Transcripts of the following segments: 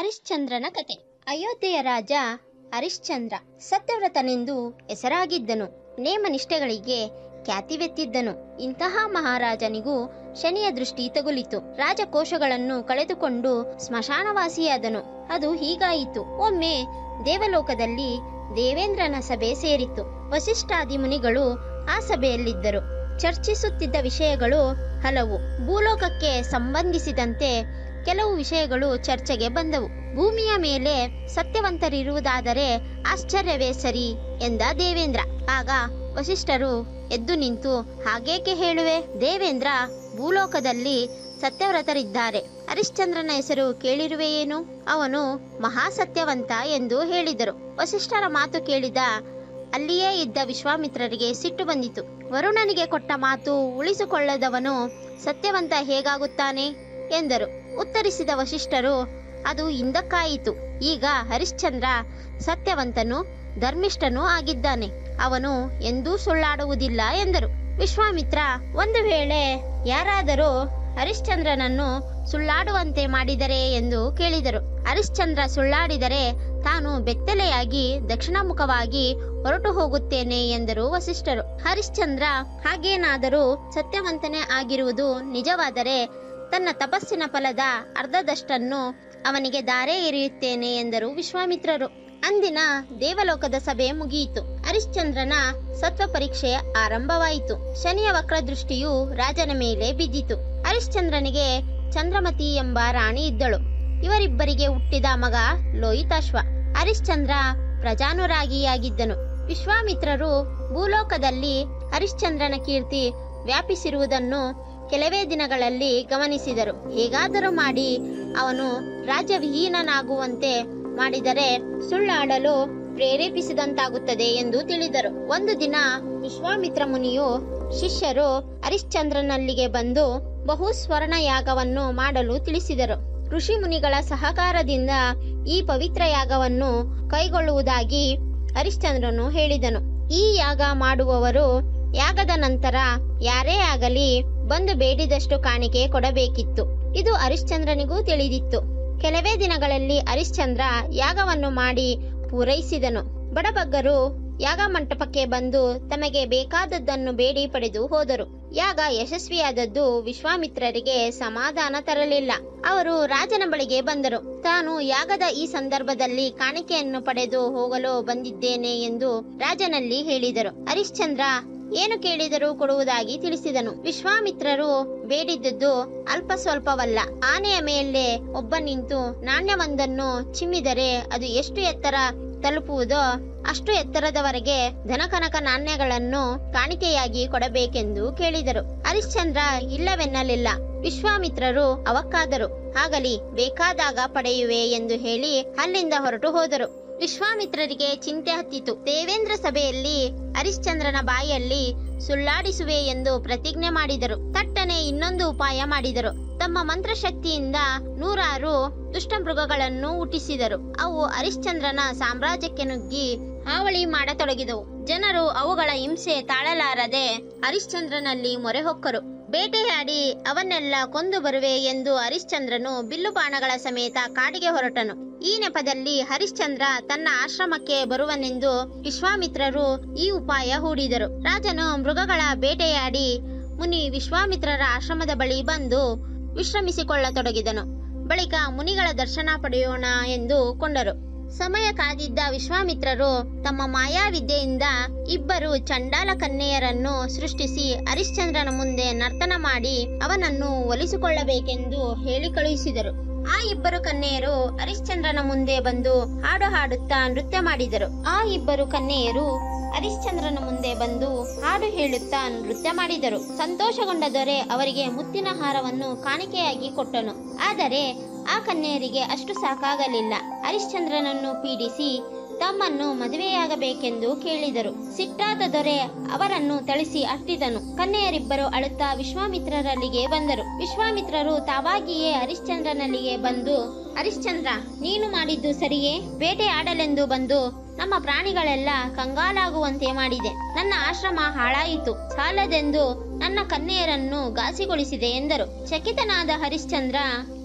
ಹರಿಶ್ಚಂದ್ರನ ಕತೆ ಅಯೋಧ್ಯೆಯ ರಾಜ ಹರಿಶ್ಚಂದ್ರ ಸತ್ಯವ್ರತನೆಂದು ಹೆಸರಾಗಿದ್ದನು ನೇಮನಿಷ್ಠೆಗಳಿಗೆ ಖ್ಯಾತಿವೆತ್ತಿದ್ದನು ಇಂತಹ ಮಹಾರಾಜನಿಗೂ ಶನಿಯ ದೃಷ್ಟಿ ತಗುಲಿತು ರಾಜಕೋಶಗಳನ್ನು ಕಳೆದುಕೊಂಡು ಸ್ಮಶಾನವಾಸಿಯಾದನು ಅದು ಹೀಗಾಯಿತು ಒಮ್ಮೆ ದೇವಲೋಕದಲ್ಲಿ ದೇವೇಂದ್ರನ ಸಭೆ ಸೇರಿತು ವಸಿಷ್ಠಾದಿ ಮುನಿಗಳು ಆ ಸಭೆಯಲ್ಲಿದ್ದರು ಚರ್ಚಿಸುತ್ತಿದ್ದ ವಿಷಯಗಳು ಹಲವು ಭೂಲೋಕಕ್ಕೆ ಸಂಬಂಧಿಸಿದಂತೆ ಕೆಲವು ವಿಷಯಗಳು ಚರ್ಚೆಗೆ ಬಂದವು ಭೂಮಿಯ ಮೇಲೆ ಸತ್ಯವಂತರಿರುವುದಾದರೆ ಆಶ್ಚರ್ಯವೇ ಸರಿ ಎಂದ ದೇವೇಂದ್ರ ಆಗ ವಸಿಷ್ಠರು ಎದ್ದು ನಿಂತು ಹಾಗೇಕೆ ಹೇಳುವೆ ದೇವೇಂದ್ರ ಭೂಲೋಕದಲ್ಲಿ ಸತ್ಯವ್ರತರಿದ್ದಾರೆ ಹರಿಶ್ಚಂದ್ರನ ಹೆಸರು ಕೇಳಿರುವೆಯೇನು ಅವನು ಮಹಾಸತ್ಯವಂತ ಎಂದು ಹೇಳಿದರು ವಸಿಷ್ಠರ ಮಾತು ಕೇಳಿದ ಅಲ್ಲಿಯೇ ಇದ್ದ ವಿಶ್ವಾಮಿತ್ರರಿಗೆ ಸಿಟ್ಟು ಬಂದಿತು ವರುಣನಿಗೆ ಕೊಟ್ಟ ಮಾತು ಉಳಿಸಿಕೊಳ್ಳದವನು ಸತ್ಯವಂತ ಹೇಗಾಗುತ್ತಾನೆ ಎಂದರು ಉತ್ತರಿಸಿದ ವಶಿಷ್ಠರು ಅದು ಹಿಂದಕ್ಕಾಯಿತು ಈಗ ಹರಿಶ್ಚಂದ್ರ ಸತ್ಯವಂತನು ಧರ್ಮಿಷ್ಠನೂ ಆಗಿದ್ದಾನೆ ಅವನು ಎಂದೂ ಸುಳ್ಳಾಡುವುದಿಲ್ಲ ಎಂದರು ವಿಶ್ವಾಮಿತ್ರ ಒಂದು ವೇಳೆ ಯಾರಾದರೂ ಹರಿಶ್ಚಂದ್ರನನ್ನು ಸುಳ್ಳಾಡುವಂತೆ ಮಾಡಿದರೆ ಎಂದು ಕೇಳಿದರು ಹರಿಶ್ಚಂದ್ರ ಸುಳ್ಳಾಡಿದರೆ ತಾನು ಬೆತ್ತಲೆಯಾಗಿ ದಕ್ಷಿಣಮುಖವಾಗಿ ಹೊರಟು ಹೋಗುತ್ತೇನೆ ಎಂದರು ವಸಿಷ್ಠರು ಹರಿಶ್ಚಂದ್ರ ಹಾಗೇನಾದರೂ ಸತ್ಯವಂತನೇ ಆಗಿರುವುದು ನಿಜವಾದರೆ ತನ್ನ ತಪಸ್ಸಿನ ಫಲದ ಅರ್ಧದಷ್ಟನ್ನು ಅವನಿಗೆ ದಾರೆ ಎರೆಯುತ್ತೇನೆ ಎಂದರು ವಿಶ್ವಾಮಿತ್ರರು ಅಂದಿನ ದೇವಲೋಕದ ಸಭೆ ಮುಗಿಯಿತು ಹರಿಶ್ಚಂದ್ರನ ಸತ್ವ ಪರೀಕ್ಷೆ ಆರಂಭವಾಯಿತು ಶನಿಯ ವಕ್ರದೃಷ್ಟಿಯು ರಾಜನ ಮೇಲೆ ಬಿದ್ದಿತು ಹರಿಶ್ಚಂದ್ರನಿಗೆ ಚಂದ್ರಮತಿ ಎಂಬ ರಾಣಿ ಇದ್ದಳು ಇವರಿಬ್ಬರಿಗೆ ಹುಟ್ಟಿದ ಮಗ ಲೋಹಿತಾಶ್ವ ಹರಿಶ್ಚಂದ್ರ ಪ್ರಜಾನುರಾಗಿಯಾಗಿದ್ದನು ವಿಶ್ವಾಮಿತ್ರರು ಭೂಲೋಕದಲ್ಲಿ ಹರಿಶ್ಚಂದ್ರನ ಕೀರ್ತಿ ವ್ಯಾಪಿಸಿರುವುದನ್ನು ಕೆಲವೇ ದಿನಗಳಲ್ಲಿ ಗಮನಿಸಿದರು ಹೇಗಾದರೂ ಮಾಡಿ ಅವನು ರಾಜ್ಯವಿಹೀನನಾಗುವಂತೆ ಮಾಡಿದರೆ ಸುಳ್ಳಾಡಲು ಪ್ರೇರೇಪಿಸಿದಂತಾಗುತ್ತದೆ ಎಂದು ತಿಳಿದರು ಒಂದು ದಿನ ವಿಶ್ವಾಮಿತ್ರ ಮುನಿಯು ಶಿಷ್ಯರು ಹರಿಶ್ಚಂದ್ರನಲ್ಲಿಗೆ ಬಂದು ಬಹು ಸ್ವರ್ಣ ಯಾಗವನ್ನು ಮಾಡಲು ತಿಳಿಸಿದರು ಋಷಿ ಮುನಿಗಳ ಸಹಕಾರದಿಂದ ಈ ಪವಿತ್ರ ಯಾಗವನ್ನು ಕೈಗೊಳ್ಳುವುದಾಗಿ ಹರಿಶ್ಚಂದ್ರನು ಹೇಳಿದನು ಈ ಯಾಗ ಮಾಡುವವರು ಯಾಗದ ನಂತರ ಯಾರೇ ಆಗಲಿ ಬಂದು ಬೇಡಿದಷ್ಟು ಕಾಣಿಕೆ ಕೊಡಬೇಕಿತ್ತು ಇದು ಹರಿಶ್ಚಂದ್ರನಿಗೂ ತಿಳಿದಿತ್ತು ಕೆಲವೇ ದಿನಗಳಲ್ಲಿ ಹರಿಶ್ಚಂದ್ರ ಯಾಗವನ್ನು ಮಾಡಿ ಪೂರೈಸಿದನು ಬಡಬಗ್ಗರು ಯಾಗ ಮಂಟಪಕ್ಕೆ ಬಂದು ತಮಗೆ ಬೇಕಾದದ್ದನ್ನು ಬೇಡಿ ಪಡೆದು ಹೋದರು ಯಾಗ ಯಶಸ್ವಿಯಾದದ್ದು ವಿಶ್ವಾಮಿತ್ರರಿಗೆ ಸಮಾಧಾನ ತರಲಿಲ್ಲ ಅವರು ರಾಜನ ಬಳಿಗೆ ಬಂದರು ತಾನು ಯಾಗದ ಈ ಸಂದರ್ಭದಲ್ಲಿ ಕಾಣಿಕೆಯನ್ನು ಪಡೆದು ಹೋಗಲು ಬಂದಿದ್ದೇನೆ ಎಂದು ರಾಜನಲ್ಲಿ ಹೇಳಿದರು ಹರಿಶ್ಚಂದ್ರ ಏನು ಕೇಳಿದರೂ ಕೊಡುವುದಾಗಿ ತಿಳಿಸಿದನು ವಿಶ್ವಾಮಿತ್ರರು ಬೇಡಿದ್ದದ್ದು ಅಲ್ಪ ಸ್ವಲ್ಪವಲ್ಲ ಆನೆಯ ಮೇಲೆ ಒಬ್ಬ ನಿಂತು ನಾಣ್ಯವೊಂದನ್ನು ಚಿಮ್ಮಿದರೆ ಅದು ಎಷ್ಟು ಎತ್ತರ ತಲುಪುವುದೋ ಅಷ್ಟು ಎತ್ತರದವರೆಗೆ ಧನಕನಕ ನಾಣ್ಯಗಳನ್ನು ಕಾಣಿಕೆಯಾಗಿ ಕೊಡಬೇಕೆಂದು ಕೇಳಿದರು ಹರಿಶ್ಚಂದ್ರ ಇಲ್ಲವೆನ್ನಲಿಲ್ಲ ವಿಶ್ವಾಮಿತ್ರರು ಅವಕ್ಕಾದರು ಆಗಲಿ ಬೇಕಾದಾಗ ಪಡೆಯುವೆ ಎಂದು ಹೇಳಿ ಅಲ್ಲಿಂದ ಹೊರಟು ಹೋದರು ವಿಶ್ವಾಮಿತ್ರರಿಗೆ ಚಿಂತೆ ಹತ್ತಿತು ದೇವೇಂದ್ರ ಸಭೆಯಲ್ಲಿ ಹರಿಶ್ಚಂದ್ರನ ಬಾಯಲ್ಲಿ ಸುಳ್ಳಾಡಿಸುವೆ ಎಂದು ಪ್ರತಿಜ್ಞೆ ಮಾಡಿದರು ತಟ್ಟನೆ ಇನ್ನೊಂದು ಉಪಾಯ ಮಾಡಿದರು ತಮ್ಮ ಮಂತ್ರಶಕ್ತಿಯಿಂದ ನೂರಾರು ದುಷ್ಟಮೃಗಗಳನ್ನು ಹುಟ್ಟಿಸಿದರು ಅವು ಹರಿಶ್ಚಂದ್ರನ ಸಾಮ್ರಾಜ್ಯಕ್ಕೆ ನುಗ್ಗಿ ಹಾವಳಿ ಮಾಡತೊಡಗಿದವು ಜನರು ಅವುಗಳ ಹಿಂಸೆ ತಾಳಲಾರದೆ ಹರಿಶ್ಚಂದ್ರನಲ್ಲಿ ಮೊರೆ ಹೊಕ್ಕರು ಬೇಟೆಯಾಡಿ ಅವನ್ನೆಲ್ಲ ಕೊಂದು ಬರುವೆ ಎಂದು ಹರಿಶ್ಚಂದ್ರನು ಬಿಲ್ಲು ಬಾಣಗಳ ಸಮೇತ ಕಾಡಿಗೆ ಹೊರಟನು ಈ ನೆಪದಲ್ಲಿ ಹರಿಶ್ಚಂದ್ರ ತನ್ನ ಆಶ್ರಮಕ್ಕೆ ಬರುವನೆಂದು ವಿಶ್ವಾಮಿತ್ರರು ಈ ಉಪಾಯ ಹೂಡಿದರು ರಾಜನು ಮೃಗಗಳ ಬೇಟೆಯಾಡಿ ಮುನಿ ವಿಶ್ವಾಮಿತ್ರರ ಆಶ್ರಮದ ಬಳಿ ಬಂದು ವಿಶ್ರಮಿಸಿಕೊಳ್ಳತೊಡಗಿದನು ಬಳಿಕ ಮುನಿಗಳ ದರ್ಶನ ಪಡೆಯೋಣ ಎಂದು ಕೊಂಡರು ಸಮಯ ಕಾದಿದ್ದ ವಿಶ್ವಾಮಿತ್ರರು ತಮ್ಮ ಮಾಯಾವಿದ್ಯೆಯಿಂದ ಇಬ್ಬರು ಚಂಡಾಲ ಕನ್ಯೆಯರನ್ನು ಸೃಷ್ಟಿಸಿ ಹರಿಶ್ಚಂದ್ರನ ಮುಂದೆ ನರ್ತನ ಮಾಡಿ ಅವನನ್ನು ಒಲಿಸಿಕೊಳ್ಳಬೇಕೆಂದು ಹೇಳಿ ಕಳುಹಿಸಿದರು ಆ ಇಬ್ಬರು ಕನ್ಯೆಯರು ಹರಿಶ್ಚಂದ್ರನ ಮುಂದೆ ಬಂದು ಹಾಡು ಹಾಡುತ್ತಾ ನೃತ್ಯ ಮಾಡಿದರು ಆ ಇಬ್ಬರು ಕನ್ಯೆಯರು ಹರಿಶ್ಚಂದ್ರನ ಮುಂದೆ ಬಂದು ಹಾಡು ಹೇಳುತ್ತಾ ನೃತ್ಯ ಮಾಡಿದರು ಸಂತೋಷಗೊಂಡ ದೊರೆ ಅವರಿಗೆ ಮುತ್ತಿನ ಹಾರವನ್ನು ಕಾಣಿಕೆಯಾಗಿ ಕೊಟ್ಟನು ಆದರೆ ಆ ಕನ್ಯೆಯರಿಗೆ ಅಷ್ಟು ಸಾಕಾಗಲಿಲ್ಲ ಹರಿಶ್ಚಂದ್ರನನ್ನು ಪೀಡಿಸಿ ತಮ್ಮನ್ನು ಮದುವೆಯಾಗಬೇಕೆಂದು ಕೇಳಿದರು ಸಿಟ್ಟಾದ ದೊರೆ ಅವರನ್ನು ಥಳಿಸಿ ಅಟ್ಟಿದನು ಕನ್ಯೆಯರಿಬ್ಬರು ಅಳುತ್ತಾ ವಿಶ್ವಾಮಿತ್ರರಲ್ಲಿಗೆ ಬಂದರು ವಿಶ್ವಾಮಿತ್ರರು ತಾವಾಗಿಯೇ ಹರಿಶ್ಚಂದ್ರನಲ್ಲಿಗೆ ಬಂದು ಹರಿಶ್ಚಂದ್ರ ನೀನು ಮಾಡಿದ್ದು ಸರಿಯೇ ಬೇಟೆ ಆಡಲೆಂದು ಬಂದು ನಮ್ಮ ಪ್ರಾಣಿಗಳೆಲ್ಲ ಕಂಗಾಲಾಗುವಂತೆ ಮಾಡಿದೆ ನನ್ನ ಆಶ್ರಮ ಹಾಳಾಯಿತು ಸಾಲದೆಂದು ನನ್ನ ಕನ್ಯೆಯರನ್ನು ಘಾಸಿಗೊಳಿಸಿದೆ ಎಂದರು ಚಕಿತನಾದ ಹರಿಶ್ಚಂದ್ರ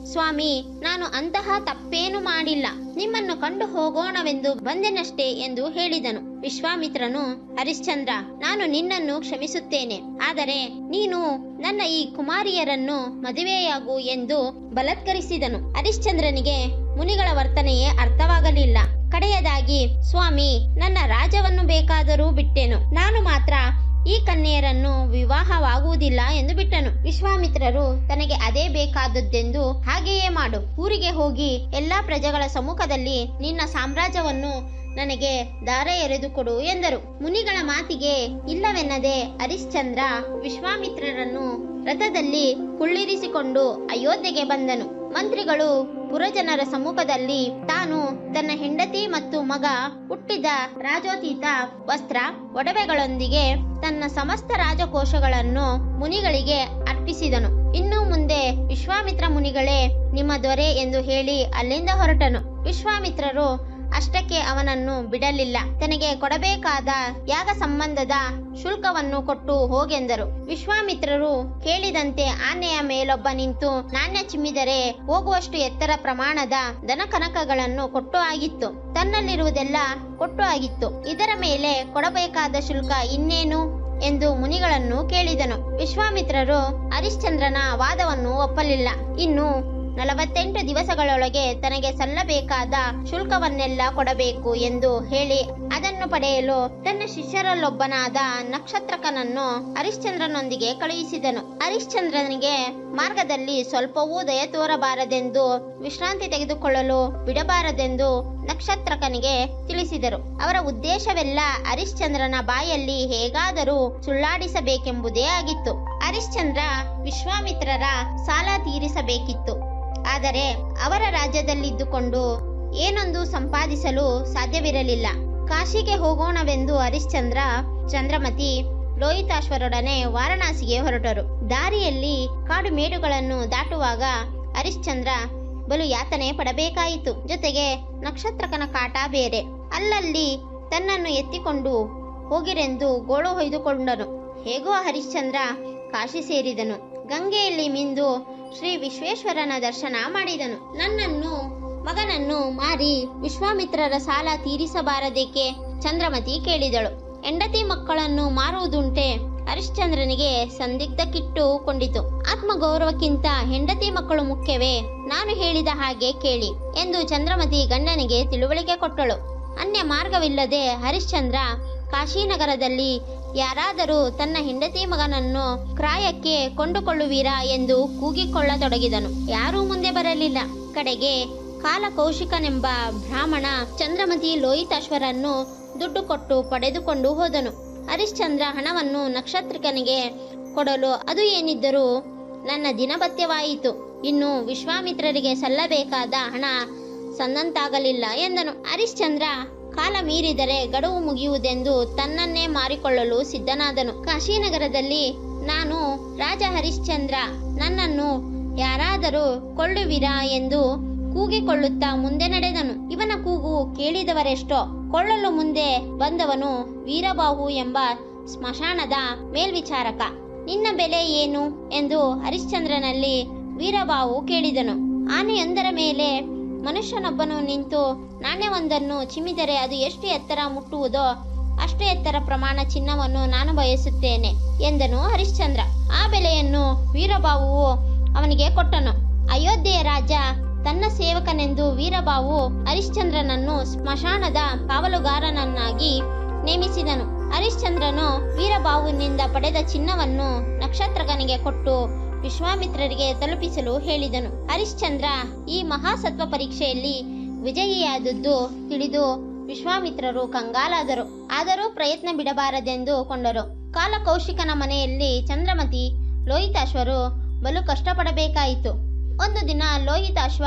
ಸ್ವಾಮಿ ನಾನು ಅಂತಹ ತಪ್ಪೇನು ಮಾಡಿಲ್ಲ ನಿಮ್ಮನ್ನು ಕಂಡು ಹೋಗೋಣವೆಂದು ಬಂದೆನಷ್ಟೇ ಎಂದು ಹೇಳಿದನು ವಿಶ್ವಾಮಿತ್ರನು ಹರಿಶ್ಚಂದ್ರ ನಾನು ನಿನ್ನನ್ನು ಕ್ಷಮಿಸುತ್ತೇನೆ ಆದರೆ ನೀನು ನನ್ನ ಈ ಕುಮಾರಿಯರನ್ನು ಮದುವೆಯಾಗು ಎಂದು ಬಲತ್ಕರಿಸಿದನು ಹರಿಶ್ಚಂದ್ರನಿಗೆ ಮುನಿಗಳ ವರ್ತನೆಯೇ ಅರ್ಥವಾಗಲಿಲ್ಲ ಕಡೆಯದಾಗಿ ಸ್ವಾಮಿ ನನ್ನ ರಾಜವನ್ನು ಬೇಕಾದರೂ ಬಿಟ್ಟೆನು ನಾನು ಮಾತ್ರ ಈ ಕನ್ಯೆಯರನ್ನು ವಿವಾಹವಾಗುವುದಿಲ್ಲ ಎಂದು ಬಿಟ್ಟನು ವಿಶ್ವಾಮಿತ್ರರು ತನಗೆ ಅದೇ ಬೇಕಾದದ್ದೆಂದು ಹಾಗೆಯೇ ಮಾಡು ಊರಿಗೆ ಹೋಗಿ ಎಲ್ಲಾ ಪ್ರಜೆಗಳ ಸಮ್ಮುಖದಲ್ಲಿ ನಿನ್ನ ಸಾಮ್ರಾಜ್ಯವನ್ನು ನನಗೆ ದಾರ ಎರೆದುಕೊಡು ಎಂದರು ಮುನಿಗಳ ಮಾತಿಗೆ ಇಲ್ಲವೆನ್ನದೆ ಹರಿಶ್ಚಂದ್ರ ವಿಶ್ವಾಮಿತ್ರರನ್ನು ರಥದಲ್ಲಿ ಕುಳ್ಳಿರಿಸಿಕೊಂಡು ಅಯೋಧ್ಯೆಗೆ ಬಂದನು ಮಂತ್ರಿಗಳು ಪುರಜನರ ಸಮ್ಮುಖದಲ್ಲಿ ತಾನು ತನ್ನ ಹೆಂಡತಿ ಮತ್ತು ಮಗ ಹುಟ್ಟಿದ ರಾಜೋತೀತ ವಸ್ತ್ರ ಒಡವೆಗಳೊಂದಿಗೆ ತನ್ನ ಸಮಸ್ತ ರಾಜಕೋಶಗಳನ್ನು ಮುನಿಗಳಿಗೆ ಅರ್ಪಿಸಿದನು ಇನ್ನು ಮುಂದೆ ವಿಶ್ವಾಮಿತ್ರ ಮುನಿಗಳೇ ನಿಮ್ಮ ದೊರೆ ಎಂದು ಹೇಳಿ ಅಲ್ಲಿಂದ ಹೊರಟನು ವಿಶ್ವಾಮಿತ್ರರು ಅಷ್ಟಕ್ಕೆ ಅವನನ್ನು ಬಿಡಲಿಲ್ಲ ತನಗೆ ಕೊಡಬೇಕಾದ ಯಾಗ ಸಂಬಂಧದ ಶುಲ್ಕವನ್ನು ಕೊಟ್ಟು ಹೋಗೆಂದರು ವಿಶ್ವಾಮಿತ್ರರು ಕೇಳಿದಂತೆ ಆನೆಯ ಮೇಲೊಬ್ಬ ನಿಂತು ನಾಣ್ಯ ಚಿಮ್ಮಿದರೆ ಹೋಗುವಷ್ಟು ಎತ್ತರ ಪ್ರಮಾಣದ ದನಕನಕಗಳನ್ನು ಕೊಟ್ಟು ಆಗಿತ್ತು ತನ್ನಲ್ಲಿರುವುದೆಲ್ಲ ಕೊಟ್ಟು ಆಗಿತ್ತು ಇದರ ಮೇಲೆ ಕೊಡಬೇಕಾದ ಶುಲ್ಕ ಇನ್ನೇನು ಎಂದು ಮುನಿಗಳನ್ನು ಕೇಳಿದನು ವಿಶ್ವಾಮಿತ್ರರು ಹರಿಶ್ಚಂದ್ರನ ವಾದವನ್ನು ಒಪ್ಪಲಿಲ್ಲ ಇನ್ನು ನಲವತ್ತೆಂಟು ದಿವಸಗಳೊಳಗೆ ತನಗೆ ಸಲ್ಲಬೇಕಾದ ಶುಲ್ಕವನ್ನೆಲ್ಲ ಕೊಡಬೇಕು ಎಂದು ಹೇಳಿ ಅದನ್ನು ಪಡೆಯಲು ತನ್ನ ಶಿಷ್ಯರಲ್ಲೊಬ್ಬನಾದ ನಕ್ಷತ್ರಕನನ್ನು ಹರಿಶ್ಚಂದ್ರನೊಂದಿಗೆ ಕಳುಹಿಸಿದನು ಹರಿಶ್ಚಂದ್ರನಿಗೆ ಮಾರ್ಗದಲ್ಲಿ ಸ್ವಲ್ಪವೂ ದಯ ತೋರಬಾರದೆಂದು ವಿಶ್ರಾಂತಿ ತೆಗೆದುಕೊಳ್ಳಲು ಬಿಡಬಾರದೆಂದು ನಕ್ಷತ್ರಕನಿಗೆ ತಿಳಿಸಿದರು ಅವರ ಉದ್ದೇಶವೆಲ್ಲ ಹರಿಶ್ಚಂದ್ರನ ಬಾಯಲ್ಲಿ ಹೇಗಾದರೂ ಸುಳ್ಳಾಡಿಸಬೇಕೆಂಬುದೇ ಆಗಿತ್ತು ಹರಿಶ್ಚಂದ್ರ ವಿಶ್ವಾಮಿತ್ರರ ಸಾಲ ತೀರಿಸಬೇಕಿತ್ತು ಆದರೆ ಅವರ ರಾಜ್ಯದಲ್ಲಿದ್ದುಕೊಂಡು ಏನೊಂದು ಸಂಪಾದಿಸಲು ಸಾಧ್ಯವಿರಲಿಲ್ಲ ಕಾಶಿಗೆ ಹೋಗೋಣವೆಂದು ಹರಿಶ್ಚಂದ್ರ ಚಂದ್ರಮತಿ ಲೋಹಿತಾಶ್ವರೊಡನೆ ವಾರಣಾಸಿಗೆ ಹೊರಟರು ದಾರಿಯಲ್ಲಿ ಕಾಡು ಮೇಡುಗಳನ್ನು ದಾಟುವಾಗ ಹರಿಶ್ಚಂದ್ರ ಬಲು ಯಾತನೆ ಪಡಬೇಕಾಯಿತು ಜೊತೆಗೆ ನಕ್ಷತ್ರಕನ ಕಾಟ ಬೇರೆ ಅಲ್ಲಲ್ಲಿ ತನ್ನನ್ನು ಎತ್ತಿಕೊಂಡು ಹೋಗಿರೆಂದು ಗೋಳು ಹೊಯ್ದುಕೊಂಡನು ಹೇಗೋ ಹರಿಶ್ಚಂದ್ರ ಕಾಶಿ ಸೇರಿದನು ಗಂಗೆಯಲ್ಲಿ ಮಿಂದು ಶ್ರೀ ವಿಶ್ವೇಶ್ವರನ ದರ್ಶನ ಮಾಡಿದನು ನನ್ನನ್ನು ಮಗನನ್ನು ಮಾರಿ ವಿಶ್ವಾಮಿತ್ರರ ಸಾಲ ತೀರಿಸಬಾರದೇಕೆ ಚಂದ್ರಮತಿ ಕೇಳಿದಳು ಹೆಂಡತಿ ಮಕ್ಕಳನ್ನು ಮಾರುವುದುಂಟೆ ಹರಿಶ್ಚಂದ್ರನಿಗೆ ಸಂದಿಗ್ಧ ಕಿಟ್ಟು ಕೊಂಡಿತು ಆತ್ಮಗೌರವಕ್ಕಿಂತ ಹೆಂಡತಿ ಮಕ್ಕಳು ಮುಖ್ಯವೇ ನಾನು ಹೇಳಿದ ಹಾಗೆ ಕೇಳಿ ಎಂದು ಚಂದ್ರಮತಿ ಗಂಡನಿಗೆ ತಿಳುವಳಿಕೆ ಕೊಟ್ಟಳು ಅನ್ಯ ಮಾರ್ಗವಿಲ್ಲದೆ ಹರಿಶ್ಚಂದ್ರ ಕಾಶಿನಗರದಲ್ಲಿ ಯಾರಾದರೂ ತನ್ನ ಹೆಂಡತಿ ಮಗನನ್ನು ಕ್ರಾಯಕ್ಕೆ ಕೊಂಡುಕೊಳ್ಳುವಿರಾ ಎಂದು ಕೂಗಿಕೊಳ್ಳತೊಡಗಿದನು ಯಾರೂ ಮುಂದೆ ಬರಲಿಲ್ಲ ಕಡೆಗೆ ಕಾಲಕೌಶಿಕನೆಂಬ ಬ್ರಾಹ್ಮಣ ಚಂದ್ರಮತಿ ಲೋಹಿತಾಶ್ವರನ್ನು ದುಡ್ಡು ಕೊಟ್ಟು ಪಡೆದುಕೊಂಡು ಹೋದನು ಹರಿಶ್ಚಂದ್ರ ಹಣವನ್ನು ನಕ್ಷತ್ರಿಕನಿಗೆ ಕೊಡಲು ಅದು ಏನಿದ್ದರೂ ನನ್ನ ದಿನಭತ್ಯವಾಯಿತು ಇನ್ನು ವಿಶ್ವಾಮಿತ್ರರಿಗೆ ಸಲ್ಲಬೇಕಾದ ಹಣ ಸಂದಂತಾಗಲಿಲ್ಲ ಎಂದನು ಹರಿಶ್ಚಂದ್ರ ಕಾಲ ಮೀರಿದರೆ ಗಡುವು ಮುಗಿಯುವುದೆಂದು ತನ್ನನ್ನೇ ಮಾರಿಕೊಳ್ಳಲು ಸಿದ್ಧನಾದನು ಕಾಶಿನಗರದಲ್ಲಿ ನಾನು ರಾಜ ಹರಿಶ್ಚಂದ್ರ ನನ್ನನ್ನು ಯಾರಾದರೂ ಕೊಳ್ಳುವಿರಾ ಎಂದು ಕೂಗಿಕೊಳ್ಳುತ್ತಾ ಮುಂದೆ ನಡೆದನು ಇವನ ಕೂಗು ಕೇಳಿದವರೆಷ್ಟೋ ಕೊಳ್ಳಲು ಮುಂದೆ ಬಂದವನು ವೀರಬಾಹು ಎಂಬ ಸ್ಮಶಾನದ ಮೇಲ್ವಿಚಾರಕ ನಿನ್ನ ಬೆಲೆ ಏನು ಎಂದು ಹರಿಶ್ಚಂದ್ರನಲ್ಲಿ ವೀರಬಾಹು ಕೇಳಿದನು ಆನೆಯೊಂದರ ಮೇಲೆ ಮನುಷ್ಯನೊಬ್ಬನು ನಿಂತು ನಾಣ್ಯವೊಂದನ್ನು ಚಿಮ್ಮಿದರೆ ಅದು ಎಷ್ಟು ಎತ್ತರ ಮುಟ್ಟುವುದೋ ಅಷ್ಟು ಎತ್ತರ ಪ್ರಮಾಣ ಚಿನ್ನವನ್ನು ನಾನು ಬಯಸುತ್ತೇನೆ ಎಂದನು ಹರಿಶ್ಚಂದ್ರ ಆ ಬೆಲೆಯನ್ನು ವೀರಬಾಹುವು ಅವನಿಗೆ ಕೊಟ್ಟನು ಅಯೋಧ್ಯೆಯ ರಾಜ ತನ್ನ ಸೇವಕನೆಂದು ವೀರಬಾಹು ಹರಿಶ್ಚಂದ್ರನನ್ನು ಸ್ಮಶಾನದ ಕಾವಲುಗಾರನನ್ನಾಗಿ ನೇಮಿಸಿದನು ಹರಿಶ್ಚಂದ್ರನು ವೀರಬಾಹುವಿನಿಂದ ಪಡೆದ ಚಿನ್ನವನ್ನು ನಕ್ಷತ್ರಗನಿಗೆ ಕೊಟ್ಟು ವಿಶ್ವಾಮಿತ್ರರಿಗೆ ತಲುಪಿಸಲು ಹೇಳಿದನು ಹರಿಶ್ಚಂದ್ರ ಈ ಮಹಾಸತ್ವ ಪರೀಕ್ಷೆಯಲ್ಲಿ ವಿಜಯಿಯಾದದ್ದು ತಿಳಿದು ವಿಶ್ವಾಮಿತ್ರರು ಕಂಗಾಲಾದರು ಆದರೂ ಪ್ರಯತ್ನ ಬಿಡಬಾರದೆಂದು ಕೊಂಡರು ಕಾಲಕೌಶಿಕನ ಮನೆಯಲ್ಲಿ ಚಂದ್ರಮತಿ ಲೋಹಿತಾಶ್ವರು ಬಲು ಕಷ್ಟಪಡಬೇಕಾಯಿತು ಒಂದು ದಿನ ಲೋಹಿತಾಶ್ವ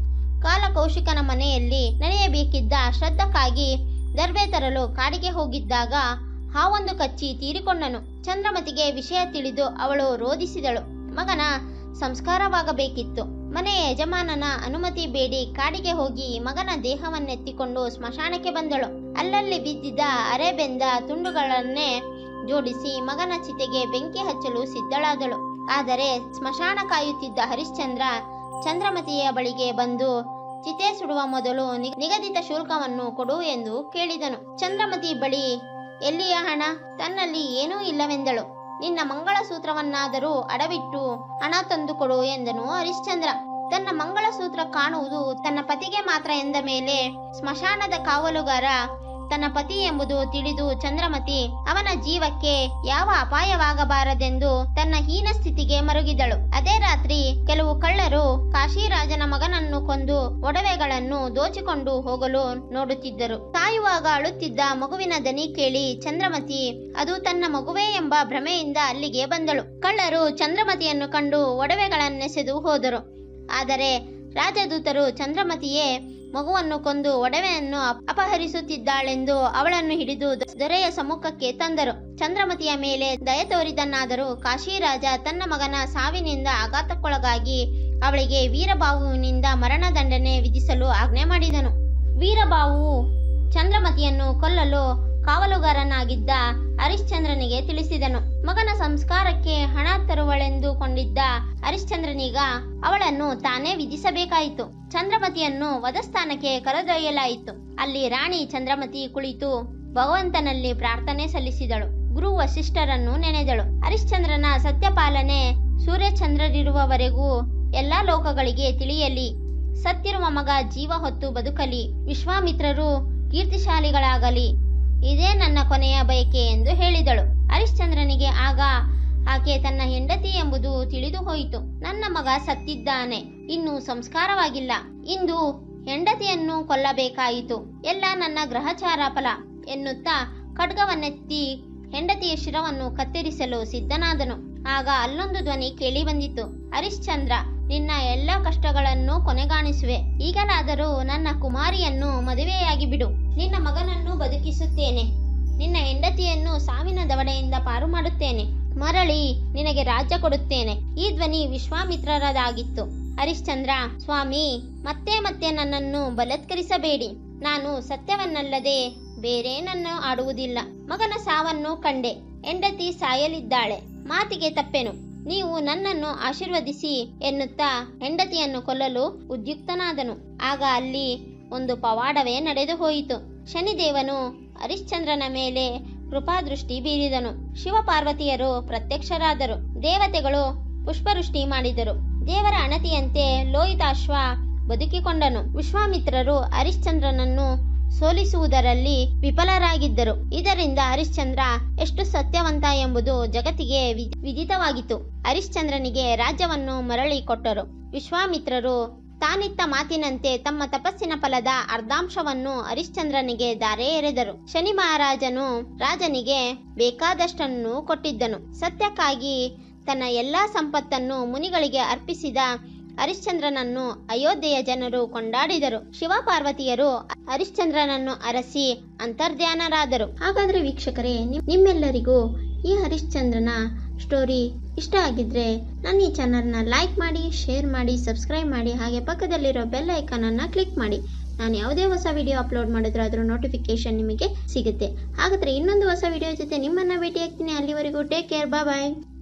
ಕಾಲಕೌಶಿಕನ ಮನೆಯಲ್ಲಿ ನಡೆಯಬೇಕಿದ್ದ ಶ್ರದ್ಧಕ್ಕಾಗಿ ದರ್ಬೆ ತರಲು ಕಾಡಿಗೆ ಹೋಗಿದ್ದಾಗ ಹಾವೊಂದು ಕಚ್ಚಿ ತೀರಿಕೊಂಡನು ಚಂದ್ರಮತಿಗೆ ವಿಷಯ ತಿಳಿದು ಅವಳು ರೋಧಿಸಿದಳು ಮಗನ ಸಂಸ್ಕಾರವಾಗಬೇಕಿತ್ತು ಮನೆಯ ಯಜಮಾನನ ಅನುಮತಿ ಬೇಡಿ ಕಾಡಿಗೆ ಹೋಗಿ ಮಗನ ದೇಹವನ್ನೆತ್ತಿಕೊಂಡು ಸ್ಮಶಾನಕ್ಕೆ ಬಂದಳು ಅಲ್ಲಲ್ಲಿ ಬಿದ್ದಿದ್ದ ಅರೆಬೆಂದ ತುಂಡುಗಳನ್ನೇ ಜೋಡಿಸಿ ಮಗನ ಚಿತೆಗೆ ಬೆಂಕಿ ಹಚ್ಚಲು ಸಿದ್ಧಳಾದಳು ಆದರೆ ಸ್ಮಶಾನ ಕಾಯುತ್ತಿದ್ದ ಹರಿಶ್ಚಂದ್ರ ಚಂದ್ರಮತಿಯ ಬಳಿಗೆ ಬಂದು ಚಿತೆ ಸುಡುವ ಮೊದಲು ನಿ- ನಿಗದಿತ ಶುಲ್ಕವನ್ನು ಕೊಡು ಎಂದು ಕೇಳಿದನು ಚಂದ್ರಮತಿ ಬಳಿ ಎಲ್ಲಿಯ ಹಣ ತನ್ನಲ್ಲಿ ಏನೂ ಇಲ್ಲವೆಂದಳು ನಿನ್ನ ಮಂಗಳಸೂತ್ರವನ್ನಾದರೂ ಅಡವಿಟ್ಟು ಹಣ ತಂದುಕೊಡು ಎಂದನು ಹರಿಶ್ಚಂದ್ರ ತನ್ನ ಮಂಗಳಸೂತ್ರ ಕಾಣುವುದು ತನ್ನ ಪತಿಗೆ ಮಾತ್ರ ಎಂದ ಮೇಲೆ ಸ್ಮಶಾನದ ಕಾವಲುಗಾರ ತನ್ನ ಪತಿ ಎಂಬುದು ತಿಳಿದು ಚಂದ್ರಮತಿ ಅವನ ಜೀವಕ್ಕೆ ಯಾವ ಅಪಾಯವಾಗಬಾರದೆಂದು ತನ್ನ ಹೀನ ಸ್ಥಿತಿಗೆ ಮರುಗಿದಳು ಅದೇ ರಾತ್ರಿ ಕೆಲವು ಕಳ್ಳರು ಕಾಶಿರಾಜನ ಮಗನನ್ನು ಕೊಂದು ಒಡವೆಗಳನ್ನು ದೋಚಿಕೊಂಡು ಹೋಗಲು ನೋಡುತ್ತಿದ್ದರು ಸಾಯುವಾಗ ಅಳುತ್ತಿದ್ದ ಮಗುವಿನ ದನಿ ಕೇಳಿ ಚಂದ್ರಮತಿ ಅದು ತನ್ನ ಮಗುವೇ ಎಂಬ ಭ್ರಮೆಯಿಂದ ಅಲ್ಲಿಗೆ ಬಂದಳು ಕಳ್ಳರು ಚಂದ್ರಮತಿಯನ್ನು ಕಂಡು ಒಡವೆಗಳನ್ನೆಸೆದು ಹೋದರು ಆದರೆ ರಾಜದೂತರು ಚಂದ್ರಮತಿಯೇ ಮಗುವನ್ನು ಕೊಂದು ಒಡವೆಯನ್ನು ಅಪ- ಅಪಹರಿಸುತ್ತಿದ್ದಾಳೆಂದು ಅವಳನ್ನು ಹಿಡಿದು ದ- ದೊರೆಯ ಸಮ್ಮುಖಕ್ಕೆ ತಂದರು ಚಂದ್ರಮತಿಯ ಮೇಲೆ ದಯ ತೋರಿದನ್ನಾದರೂ ಕಾಶಿರಾಜ ತನ್ನ ಮಗನ ಸಾವಿನಿಂದ ಆಘಾತಕ್ಕೊಳಗಾಗಿ ಅವಳಿಗೆ ವೀರಬಾಹುವಿನಿಂದ ಮರಣದಂಡನೆ ವಿಧಿಸಲು ಆಜ್ಞೆ ಮಾಡಿದನು ವೀರಬಾಹು ಚಂದ್ರಮತಿಯನ್ನು ಕೊಲ್ಲಲು ಕಾವಲುಗಾರನಾಗಿದ್ದ ಹರಿಶ್ಚಂದ್ರನಿಗೆ ತಿಳಿಸಿದನು ಮಗನ ಸಂಸ್ಕಾರಕ್ಕೆ ಹಣ ತರುವಳೆಂದುಕೊಂಡಿದ್ದ ಹರಿಶ್ಚಂದ್ರನೀಗ ಅವಳನ್ನು ತಾನೇ ವಿಧಿಸಬೇಕಾಯಿತು ಚಂದ್ರಮತಿಯನ್ನು ವಧಸ್ಥಾನಕ್ಕೆ ಕರೆದೊಯ್ಯಲಾಯಿತು ಅಲ್ಲಿ ರಾಣಿ ಚಂದ್ರಮತಿ ಕುಳಿತು ಭಗವಂತನಲ್ಲಿ ಪ್ರಾರ್ಥನೆ ಸಲ್ಲಿಸಿದಳು ಗುರು ವಸಿಷ್ಠರನ್ನು ನೆನೆದಳು ಹರಿಶ್ಚಂದ್ರನ ಸತ್ಯಪಾಲನೆ ಸೂರ್ಯಚಂದ್ರರಿರುವವರೆಗೂ ಎಲ್ಲಾ ಲೋಕಗಳಿಗೆ ತಿಳಿಯಲಿ ಸತ್ತಿರುವ ಮಗ ಜೀವ ಹೊತ್ತು ಬದುಕಲಿ ವಿಶ್ವಾಮಿತ್ರರು ಕೀರ್ತಿಶಾಲಿಗಳಾಗಲಿ ಇದೇ ನನ್ನ ಕೊನೆಯ ಬಯಕೆ ಎಂದು ಹೇಳಿದಳು ಹರಿಶ್ಚಂದ್ರನಿಗೆ ಆಗ ಆಕೆ ತನ್ನ ಹೆಂಡತಿ ಎಂಬುದು ತಿಳಿದು ಹೋಯಿತು ನನ್ನ ಮಗ ಸತ್ತಿದ್ದಾನೆ ಇನ್ನು ಸಂಸ್ಕಾರವಾಗಿಲ್ಲ ಇಂದು ಹೆಂಡತಿಯನ್ನು ಕೊಲ್ಲಬೇಕಾಯಿತು ಎಲ್ಲ ನನ್ನ ಗ್ರಹಚಾರ ಫಲ ಎನ್ನುತ್ತಾ ಖಡ್ಗವನ್ನೆತ್ತಿ ಹೆಂಡತಿಯ ಶಿರವನ್ನು ಕತ್ತರಿಸಲು ಸಿದ್ಧನಾದನು ಆಗ ಅಲ್ಲೊಂದು ಧ್ವನಿ ಕೇಳಿ ಬಂದಿತು ಹರಿಶ್ಚಂದ್ರ ನಿನ್ನ ಎಲ್ಲ ಕಷ್ಟಗಳನ್ನು ಕೊನೆಗಾಣಿಸುವೆ ಈಗಲಾದರೂ ನನ್ನ ಕುಮಾರಿಯನ್ನು ಮದುವೆಯಾಗಿ ಬಿಡು ನಿನ್ನ ಮಗನನ್ನು ಬದುಕಿಸುತ್ತೇನೆ ನಿನ್ನ ಹೆಂಡತಿಯನ್ನು ಸಾವಿನ ದವಡೆಯಿಂದ ಪಾರು ಮಾಡುತ್ತೇನೆ ಮರಳಿ ನಿನಗೆ ರಾಜ್ಯ ಕೊಡುತ್ತೇನೆ ಈ ಧ್ವನಿ ವಿಶ್ವಾಮಿತ್ರರದಾಗಿತ್ತು ಹರಿಶ್ಚಂದ್ರ ಸ್ವಾಮಿ ಮತ್ತೆ ಮತ್ತೆ ನನ್ನನ್ನು ಬಲತ್ಕರಿಸಬೇಡಿ ನಾನು ಸತ್ಯವನ್ನಲ್ಲದೆ ಬೇರೇನನ್ನು ಆಡುವುದಿಲ್ಲ ಮಗನ ಸಾವನ್ನು ಕಂಡೆ ಹೆಂಡತಿ ಸಾಯಲಿದ್ದಾಳೆ ಮಾತಿಗೆ ತಪ್ಪೆನು ನೀವು ನನ್ನನ್ನು ಆಶೀರ್ವದಿಸಿ ಎನ್ನುತ್ತಾ ಹೆಂಡತಿಯನ್ನು ಕೊಲ್ಲಲು ಉದ್ಯುಕ್ತನಾದನು ಆಗ ಅಲ್ಲಿ ಒಂದು ಪವಾಡವೇ ನಡೆದು ಹೋಯಿತು ಶನಿದೇವನು ಹರಿಶ್ಚಂದ್ರನ ಮೇಲೆ ಕೃಪಾದೃಷ್ಟಿ ಬೀರಿದನು ಶಿವಪಾರ್ವತಿಯರು ಪ್ರತ್ಯಕ್ಷರಾದರು ದೇವತೆಗಳು ಪುಷ್ಪವೃಷ್ಟಿ ಮಾಡಿದರು ದೇವರ ಅಣತಿಯಂತೆ ಲೋಹಿತಾಶ್ವ ಬದುಕಿಕೊಂಡನು ವಿಶ್ವಾಮಿತ್ರರು ಹರಿಶ್ಚಂದ್ರನನ್ನು ಸೋಲಿಸುವುದರಲ್ಲಿ ವಿಫಲರಾಗಿದ್ದರು ಇದರಿಂದ ಹರಿಶ್ಚಂದ್ರ ಎಷ್ಟು ಸತ್ಯವಂತ ಎಂಬುದು ಜಗತ್ತಿಗೆ ವಿ- ವಿದಿತವಾಗಿತ್ತು ಹರಿಶ್ಚಂದ್ರನಿಗೆ ರಾಜ್ಯವನ್ನು ಮರಳಿ ಕೊಟ್ಟರು ವಿಶ್ವಾಮಿತ್ರರು ತಾನಿತ್ತ ಮಾತಿನಂತೆ ತಮ್ಮ ತಪಸ್ಸಿನ ಫಲದ ಅರ್ಧಾಂಶವನ್ನು ಹರಿಶ್ಚಂದ್ರನಿಗೆ ದಾರೆ ಎರೆದರು ಶನಿ ಮಹಾರಾಜನು ರಾಜನಿಗೆ ಬೇಕಾದಷ್ಟನ್ನು ಕೊಟ್ಟಿದ್ದನು ಸತ್ಯಕ್ಕಾಗಿ ತನ್ನ ಎಲ್ಲಾ ಸಂಪತ್ತನ್ನು ಮುನಿಗಳಿಗೆ ಅರ್ಪಿಸಿದ ಹರಿಶ್ಚಂದ್ರನನ್ನು ಅಯೋಧ್ಯೆಯ ಜನರು ಕೊಂಡಾಡಿದರು ಶಿವಪಾರ್ವತಿಯರು ಹರಿಶ್ಚಂದ್ರನನ್ನು ಅರಸಿ ಅಂತರ್ಧ್ಯಾನರಾದರು ಹಾಗಾದ್ರೆ ವೀಕ್ಷಕರೇ ನಿಮ್- ನಿಮ್ಮೆಲ್ಲರಿಗೂ ಈ ಹರಿಶ್ಚಂದ್ರನ ಸ್ಟೋರಿ ಇಷ್ಟ ಆಗಿದ್ರೆ ನನ್ನ ಈ ಚಾನಲ್ನ ಲೈಕ್ ಮಾಡಿ ಶೇರ್ ಮಾಡಿ ಸಬ್ಸ್ಕ್ರೈಬ್ ಮಾಡಿ ಹಾಗೆ ಪಕ್ಕದಲ್ಲಿರೋ ಬೆಲ್ ಐಕಾನ್ ಅನ್ನ ಕ್ಲಿಕ್ ಮಾಡಿ ನಾನು ಯಾವುದೇ ಹೊಸ ವಿಡಿಯೋ ಅಪ್ಲೋಡ್ ಮಾಡಿದ್ರೆ ಅದರ ನೋಟಿಫಿಕೇಶನ್ ನಿಮಗೆ ಸಿಗುತ್ತೆ ಹಾಗಾದ್ರೆ ಇನ್ನೊಂದು ಹೊಸ ವಿಡಿಯೋ ಜೊತೆ ನಿಮ್ಮನ್ನ ಭೇಟಿ ಆಗ್ತೀನಿ ಅಲ್ಲಿವರೆಗೂ ಟೇಕ್ ಕೇರ್ ಬಾಯ್